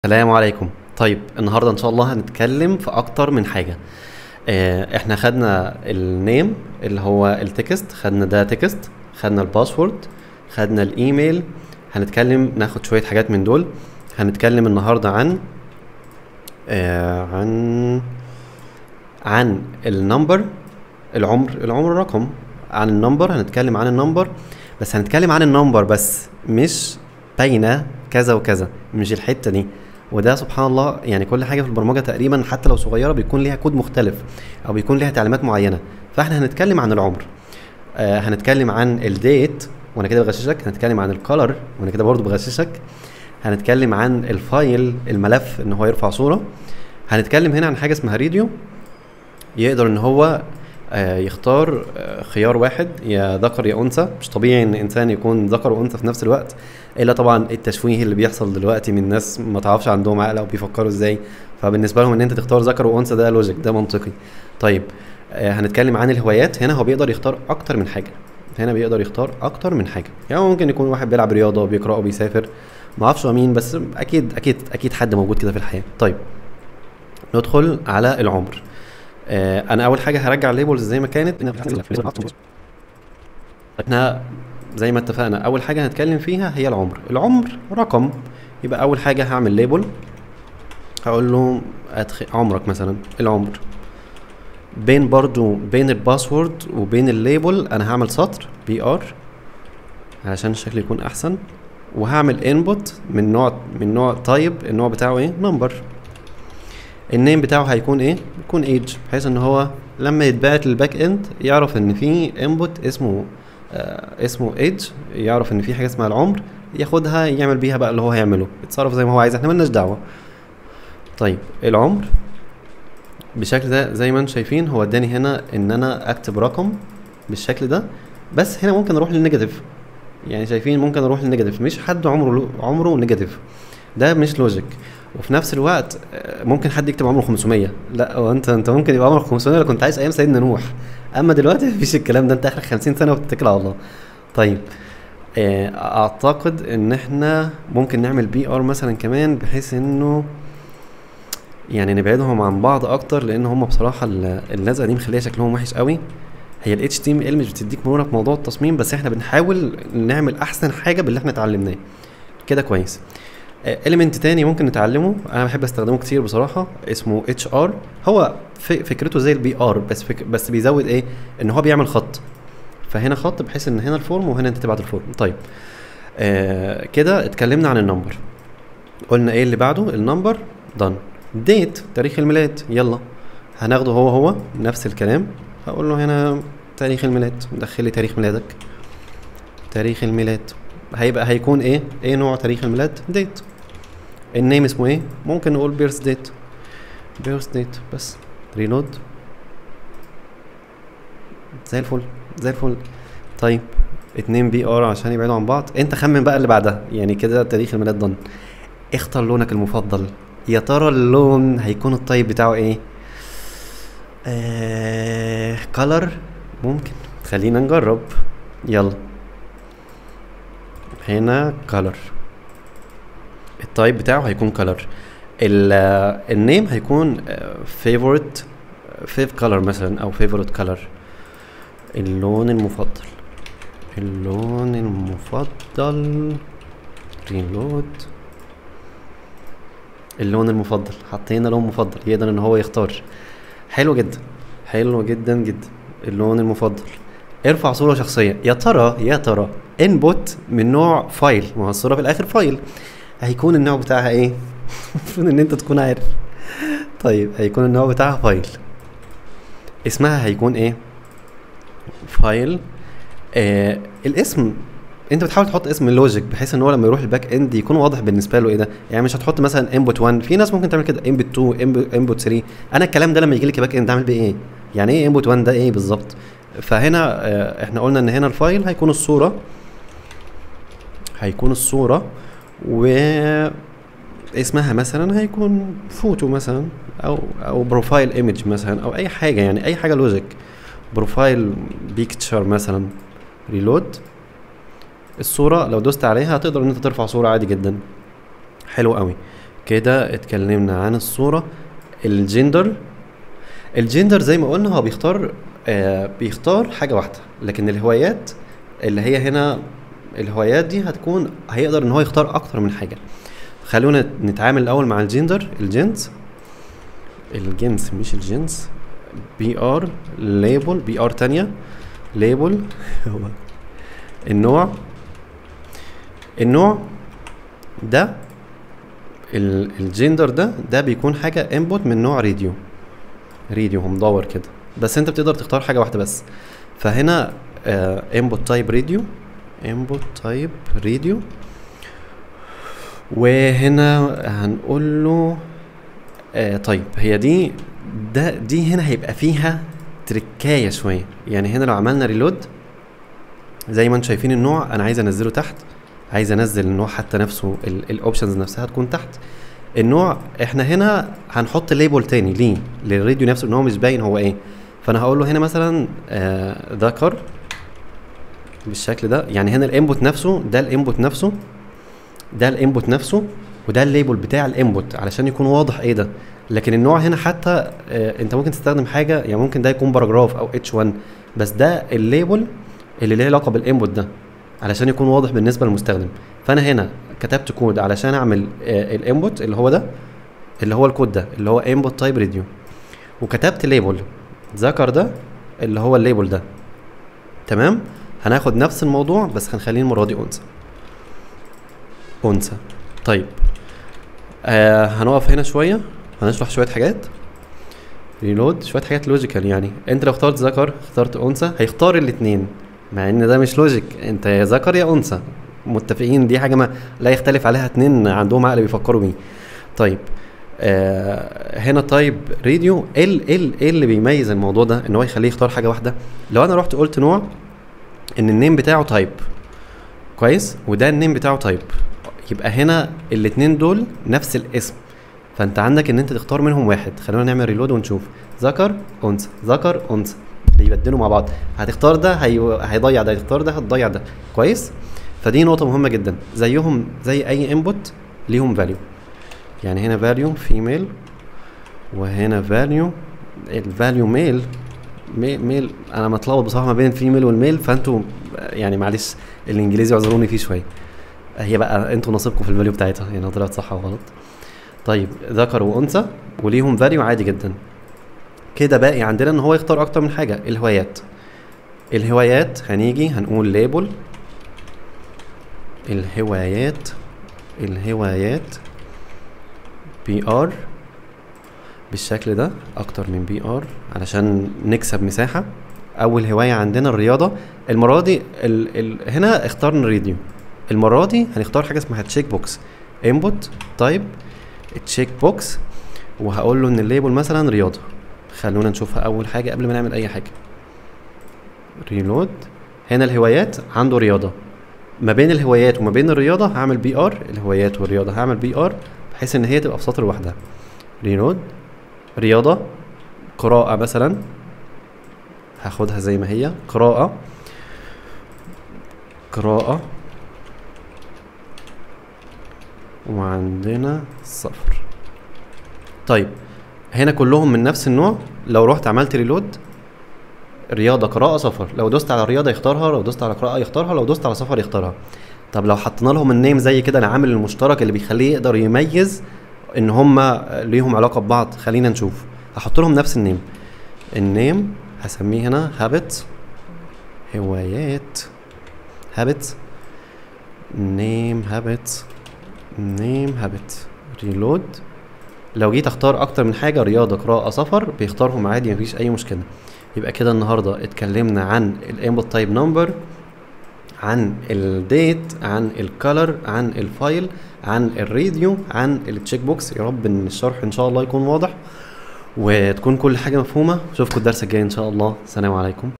السلام عليكم طيب النهارده ان شاء الله هنتكلم في اكتر من حاجه آه، احنا خدنا النيم اللي هو التكست خدنا ده تكست خدنا الباسورد خدنا الايميل هنتكلم ناخد شويه حاجات من دول هنتكلم النهارده عن آه، عن عن النمبر العمر العمر رقم عن النمبر هنتكلم عن النمبر بس هنتكلم عن النمبر بس مش باينه كذا وكذا مش الحته دي وده سبحان الله يعني كل حاجه في البرمجه تقريبا حتى لو صغيره بيكون ليها كود مختلف او بيكون ليها تعليمات معينه فاحنا هنتكلم عن العمر آه هنتكلم عن الديت وانا كده بغششك هنتكلم عن الكولر وانا كده برضو بغششك هنتكلم عن الفايل الملف ان هو يرفع صوره هنتكلم هنا عن حاجه اسمها ريديو يقدر ان هو آه، يختار آه، خيار واحد يا ذكر يا انثى مش طبيعي ان انسان يكون ذكر وانثى في نفس الوقت الا طبعا التشويه اللي بيحصل دلوقتي من ناس ما تعرفش عندهم عقل او بيفكروا ازاي فبالنسبه لهم ان انت تختار ذكر وانثى ده لوجيك ده منطقي طيب آه، هنتكلم عن الهوايات هنا هو بيقدر يختار اكتر من حاجه هنا بيقدر يختار اكتر من حاجه يعني ممكن يكون واحد بيلعب رياضه بيقرا بيسافر ما اعرفش هو مين بس اكيد اكيد اكيد حد موجود كده في الحياه طيب ندخل على العمر آه، انا اول حاجه هرجع الليبلز زي ما كانت احنا زي ما اتفقنا اول حاجه هنتكلم فيها هي العمر العمر رقم يبقى اول حاجه هعمل ليبل هقول له أدخل عمرك مثلا العمر بين برضو بين الباسورد وبين الليبل انا هعمل سطر بي ار علشان الشكل يكون احسن وهعمل انبوت من نوع من نوع تايب النوع بتاعه ايه نمبر النيم بتاعه هيكون ايه يكون ايج بحيث ان هو لما يتبعت للباك اند يعرف ان في انبوت اسمه آه اسمه ايج يعرف ان في حاجه اسمها العمر ياخدها يعمل بيها بقى اللي هو هيعمله يتصرف زي ما هو عايز احنا ملناش دعوه طيب العمر بالشكل ده زي ما انتم شايفين هو اداني هنا ان انا اكتب رقم بالشكل ده بس هنا ممكن اروح للنيجاتيف يعني شايفين ممكن اروح للنيجاتيف مش حد عمره عمره نيجاتيف ده مش لوجيك وفي نفس الوقت آه، ممكن حد يكتب عمره 500 لا هو انت انت ممكن يبقى عمرك 500 لو كنت عايز ايام سيدنا نوح اما دلوقتي مفيش الكلام ده انت اخرك 50 سنه وتتكل على الله طيب آه، اعتقد ان احنا ممكن نعمل بي ار مثلا كمان بحيث انه يعني نبعدهم عن بعض اكتر لان هم بصراحه ال- اللزقه دي مخليه شكلهم وحش قوي هي ال HTML مش بتديك مرونه في موضوع التصميم بس احنا بنحاول نعمل احسن حاجه باللي احنا اتعلمناه كده كويس اليمنت تاني ممكن نتعلمه انا بحب استخدمه كتير بصراحه اسمه اتش ار هو ف- فكرته زي البي ار بس فك بس بيزود ايه ان هو بيعمل خط فهنا خط بحيث ان هنا الفورم وهنا انت تبعت الفورم طيب آه كده اتكلمنا عن النمبر قلنا ايه اللي بعده النمبر دن ديت تاريخ الميلاد يلا هناخده هو هو نفس الكلام هقول له هنا تاريخ الميلاد دخل لي تاريخ ميلادك تاريخ الميلاد هيبقى هيكون ايه ايه نوع تاريخ الميلاد ديت النيم اسمه ايه ممكن نقول بيرث ديت بيرث ديت بس ريلود زي الفل زي الفل طيب اتنين بي ار عشان يبعدوا عن بعض انت خمن بقى اللي بعدها يعني كده تاريخ الميلاد ضن اختار لونك المفضل يا ترى اللون هيكون الطيب بتاعه ايه آه كولر ممكن خلينا نجرب يلا هنا color التايب بتاعه هيكون color النيم هيكون favorite favorite color مثلا او favorite color اللون المفضل اللون المفضل ريلود اللون المفضل حطينا لون مفضل يقدر ان هو يختار حلو جدا حلو جدا جدا اللون المفضل ارفع صورة شخصية يا ترى يا ترى انبوت من نوع فايل ما هو الصورة في الآخر فايل هيكون النوع بتاعها ايه؟ المفروض ان انت تكون عارف طيب هيكون النوع بتاعها فايل اسمها هيكون ايه؟ فايل آه الاسم انت بتحاول تحط اسم اللوجيك بحيث ان هو لما يروح الباك اند يكون واضح بالنسبه له ايه ده يعني مش هتحط مثلا انبوت 1 في ناس ممكن تعمل كده انبوت 2 انبوت 3 انا الكلام ده لما يجي لي كباك اند اعمل بيه ايه يعني ايه انبوت 1 ده ايه بالظبط فهنا آه، احنا قلنا ان هنا الفايل هيكون الصوره هيكون الصوره و اسمها مثلا هيكون فوتو مثلا او او بروفايل ايمج مثلا او اي حاجه يعني اي حاجه لوجيك بروفايل بيكتشر مثلا ريلود الصوره لو دوست عليها هتقدر ان انت ترفع صوره عادي جدا حلو قوي كده اتكلمنا عن الصورة الجندر الجندر زي ما قلنا هو بيختار آه بيختار حاجة واحدة لكن الهوايات اللي هي هنا الهوايات دي هتكون هيقدر ان هو يختار اكتر من حاجة خلونا نتعامل الاول مع الجندر الجنس الجنس مش الجنس بي ار ليبل بي ار تانية ليبل هو النوع النوع ده ال- الجندر ده ده بيكون حاجة انبوت من نوع راديو راديو هو مدور كده بس انت بتقدر تختار حاجة واحدة بس فهنا انبوت تايب راديو انبوت تايب راديو وهنا هنقول له آه طيب هي دي ده دي هنا هيبقى فيها تركايه شويه يعني هنا لو عملنا ريلود زي ما انتم شايفين النوع انا عايز انزله تحت عايز انزل النوع حتى نفسه الاوبشنز نفسها تكون تحت النوع احنا هنا هنحط ليبل تاني ليه للراديو نفسه ان هو مش باين هو ايه فانا هقول له هنا مثلا آه ذكر بالشكل ده يعني هنا الانبوت نفسه ده الانبوت نفسه ده الانبوت نفسه وده الليبل بتاع الانبوت علشان يكون واضح ايه ده لكن النوع هنا حتى آه انت ممكن تستخدم حاجه يعني ممكن ده يكون باراجراف او اتش 1 بس ده الليبل اللي ليه علاقه بالانبوت ده علشان يكون واضح بالنسبه للمستخدم فانا هنا كتبت كود علشان اعمل آه الانبوت اللي هو ده اللي هو الكود ده اللي هو انبوت تايب راديو وكتبت ليبل ذكر ده اللي هو الليبل ده تمام هناخد نفس الموضوع بس هنخليه المره دي انثى انثى طيب آه هنقف هنا شويه هنشرح شويه حاجات ريلود شويه حاجات لوجيكال يعني انت لو اخترت ذكر اخترت انثى هيختار الاثنين مع ان ده مش لوجيك انت يا ذكر يا انثى متفقين دي حاجه ما لا يختلف عليها اتنين عندهم عقل بيفكروا بيه طيب آه هنا طيب راديو ايه ال- ايه ال- ايه اللي بيميز الموضوع ده ان هو يخليه يختار حاجه واحده لو انا رحت قلت نوع ان النيم بتاعه تايب كويس وده النيم بتاعه تايب يبقى هنا الاتنين دول نفس الاسم فانت عندك ان انت تختار منهم واحد خلينا نعمل ريلود ونشوف ذكر انثى ذكر انثى بيبدلوا مع بعض هتختار ده هي... هيضيع ده هتختار ده هتضيع ده كويس فدي نقطه مهمه جدا زيهم زي اي انبوت ليهم فاليو يعني هنا فاليو فيميل وهنا فاليو الفاليو ميل ميل انا متلخبط بصراحه ما بين الفيميل والميل فانتوا يعني معلش الانجليزي اعذروني فيه شويه هي بقى انتوا نصيبكم في الفاليو بتاعتها يعني طلعت صح او غلط طيب ذكر وانثى وليهم فاليو عادي جدا كده باقي عندنا ان هو يختار اكتر من حاجه الهوايات الهوايات هنيجي هنقول ليبل الهوايات الهوايات بي ار بالشكل ده اكتر من بي ار علشان نكسب مساحه اول هوايه عندنا الرياضه المره دي ال ال هنا اخترنا راديو المره دي هنختار حاجه اسمها تشيك بوكس انبوت تايب تشيك بوكس وهقول له ان الليبل مثلا رياضه خلونا نشوفها اول حاجه قبل ما نعمل اي حاجه ريلود هنا الهوايات عنده رياضه ما بين الهوايات وما بين الرياضه هعمل بي ار الهوايات والرياضه هعمل بي ار بحيث ان هي تبقى في سطر لوحدها ريلود رياضه قراءه مثلا هاخدها زي ما هي قراءه قراءه وعندنا صفر طيب هنا كلهم من نفس النوع لو رحت عملت ريلود رياضه قراءه صفر لو دوست على رياضه يختارها لو دوست على قراءه يختارها لو دوست على صفر يختارها طب لو حطينا لهم النيم زي كده العامل المشترك اللي بيخليه يقدر يميز ان هما ليهم علاقه ببعض خلينا نشوف هحط لهم نفس النيم النيم هسميه هنا هابت هوايات هابت نيم هابت نيم هابت ريلود لو جيت اختار اكتر من حاجه رياضه قراءه سفر بيختارهم عادي مفيش اي مشكله يبقى كده النهارده اتكلمنا عن الانبوت تايب نمبر عن الديت عن الكالر عن الفايل عن الراديو عن التشيك بوكس يا رب ان الشرح ان شاء الله يكون واضح وتكون كل حاجه مفهومه اشوفكم الدرس الجاي ان شاء الله السلام عليكم